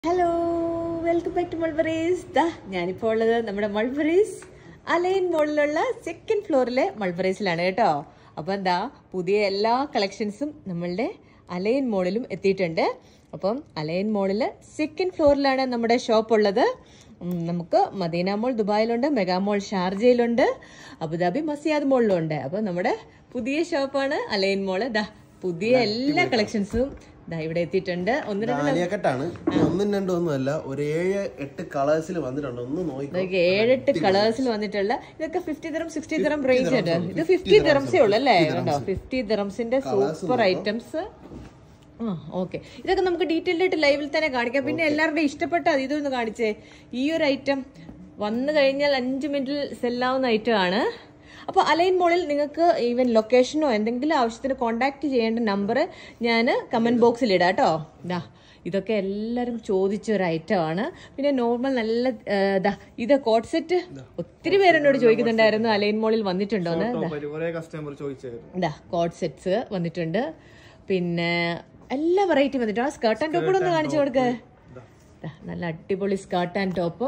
Hello welcome back to Mulberries ദാ ഞാനിപ്പോൾ ഉള്ളത് നമ്മുടെ മൾബറീസ് അലൈൻ മോളിലുള്ള സെക്കൻഡ് ഫ്ലോറിലെ മൾബറീസിലാണ് കേട്ടോ അപ്പം എന്താ പുതിയ എല്ലാ കളക്ഷൻസും നമ്മളുടെ അലൈൻ മോളിലും എത്തിയിട്ടുണ്ട് അപ്പം അലൈൻ മോളിൽ സെക്കൻഡ് ഫ്ലോറിലാണ് നമ്മുടെ ഷോപ്പ് ഉള്ളത് ഉം, നമുക്ക് മദീന മോൾ ദുബായിലുണ്ട് മെഗാ മോൾ ഷാർജയിലുണ്ട് അബുദാബി മസിയാദ് മോളിലും ഉണ്ട് അപ്പം നമ്മുടെ പുതിയ ഷോപ്പാണ് അലൈൻ മോള് ദാ പുതിയ എല്ലാ കളക്ഷൻസും ദാ ഇവിടെ എത്തിയിട്ടുണ്ട് ഒന്ന് രണ്ട് ആലിയക്കട്ടാണ് ഒന്നും രണ്ടും ഒന്നും അല്ല ഒരു ഏഴ് എട്ട് കളേഴ്സിൽ വന്നിട്ടുണ്ട് ഒന്ന് നോക്കിക്കോ ഇതൊക്കെ ഏഴെട്ട് കളേഴ്സിൽ വന്നിട്ടുള്ള ഇതൊക്കെ fifty dirham sixty dirham range ഉണ്ട് ഇത് ഫിഫ്റ്റി ദിറംസേ ഉള്ളൂ അല്ലേ കണ്ടോ ഫിഫ്റ്റി ദിറംസിന്റെ സൂപ്പർ ഐറ്റംസ് ആ ഓക്കെ ഇതൊക്കെ നമുക്ക് ഡീറ്റെയിൽഡ് ആയിട്ട് ലൈവിൽ തന്നെ കാണിക്കാം പിന്നെ എല്ലാവരുടെയും ഇഷ്ടപ്പെട്ട അത് ഇതൊന്ന് കാണിച്ചേ ഈ ഒരു ഐറ്റം വന്നു കഴിഞ്ഞാൽ അഞ്ച് മിനിറ്റിൽ സെല്ലാവുന്ന ഐറ്റം ആണ് അപ്പോൾ അലൈൻ മോളിൽ നിങ്ങൾക്ക് ഈവൻ ലൊക്കേഷനോ എന്തെങ്കിലും ആവശ്യത്തിന് കോൺടാക്ട് ചെയ്യേണ്ട നമ്പർ ഞാൻ കമൻറ്റ് ബോക്സിൽ ഇടാം കേട്ടോ ഇതാ ഇതൊക്കെ എല്ലാവരും ചോദിച്ച ഒരു ഐറ്റം ആണ് പിന്നെ നോർമൽ നല്ല ആ, ദാ ഇത് കോട്ട് സെറ്റ് ഒത്തിരി പേര് എന്നോട് ചോദിക്കുന്നുണ്ടായിരുന്നു അലൈൻ മോളിൽ വന്നിട്ടുണ്ടോന്ന് ദാ കുറെ കസ്റ്റമർ ചോദിച്ചായിരുന്നു ഇതാ കോട്ട് സെറ്റ്സ് വന്നിട്ടുണ്ട് പിന്നെ എല്ലാ വെറൈറ്റി വന്നിട്ടുണ്ട് ആ സ്കേർട്ട് ആൻഡ് ടോപ്പ് ഒന്ന് കാണിച്ചു കൊടുക്ക് ദാ, നല്ല അടിപൊളി സ്കേർട്ട് ആൻഡ് ടോപ്പ്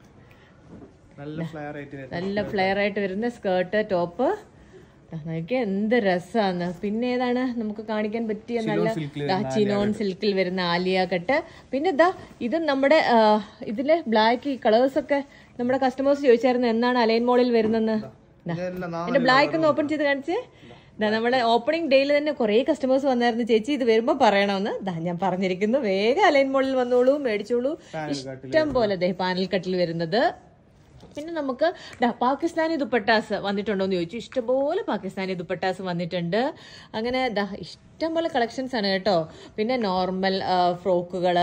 നല്ല ഫ്ലയർ ആയിട്ട് വരുന്നത്. നല്ല ഫ്ലെയർ ആയിട്ട് വരുന്ന സ്കേർട്ട് ടോപ്പ് നോക്കി എന്ത് രസമാണ് പിന്നെ ഏതാണ് നമുക്ക് കാണിക്കാൻ പറ്റിയ നല്ല ദാ, ചിനോൺ സിൽക്കിൽ വരുന്ന ആലിയ കട്ട് പിന്നെ ഇതാ ഇത് നമ്മുടെ ആ, ഇതിലെ ബ്ലാക്ക് കളേഴ്സ് ഒക്കെ നമ്മുടെ കസ്റ്റമേഴ്സ് ചോദിച്ചായിരുന്നു എന്നാണ് അലൈൻ മോളിൽ വരുന്നെന്ന് ദാ. ഇതെല്ലാം നാ- എന്റെ ബ്ലാക്ക് ഒന്ന് ഓപ്പൺ ചെയ്ത് കാണിച്ചേ ദാ നമ്മുടെ ഓപ്പണിംഗ് ഡേയിൽ തന്നെ കുറേ കസ്റ്റമേഴ്സ് വന്നായിരുന്നു ചേച്ചി ഇത് വരുമ്പോൾ പറയണമെന്ന് ദാ ഞാൻ പറഞ്ഞിരിക്കുന്നു വേഗം അലൈൻ മോളിൽ വന്നോളൂ മേടിച്ചോളൂ ഇഷ്ടം പോലെ ദേ പാനൽ കട്ടിൽ വരുന്നത് പിന്നെ നമുക്ക് ദാ പാകിസ്ഥാനി ദുപ്പട്ടാസ് വന്നിട്ടുണ്ടോ എന്ന് ചോദിച്ചു ഇഷ്ടംപോലെ പാകിസ്ഥാനി ദുപ്പട്ടാസ് വന്നിട്ടുണ്ട് അങ്ങനെ ദാ ഇഷ്ടംപോലെ കളക്ഷൻസ് ആണ് കേട്ടോ പിന്നെ നോർമൽ ഫ്രോക്കുകൾ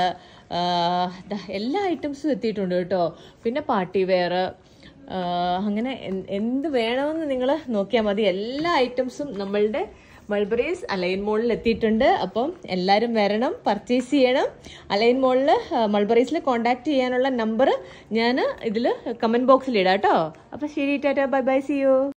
എല്ലാ ഐറ്റംസും എത്തിയിട്ടുണ്ട് കേട്ടോ പിന്നെ പാർട്ടി വെയർ അങ്ങനെ എന്ത് എന്ത് വേണമെന്ന് നിങ്ങൾ നോക്കിയാൽ മതി എല്ലാ ഐറ്റംസും നമ്മളുടെ മൾബറീസ് അലൈൻ മോളിൽ എത്തിയിട്ടുണ്ട് അപ്പം എല്ലാവരും വരണം പർച്ചേസ് ചെയ്യണം അലൈൻ മോളിൽ മൾബറീസിൽ കോൺടാക്ട് ചെയ്യാനുള്ള നമ്പർ ഞാൻ ഇതിൽ കമൻറ്റ് ബോക്സിൽ ഇടാം കേട്ടോ അപ്പം ശരി tata bye bye see U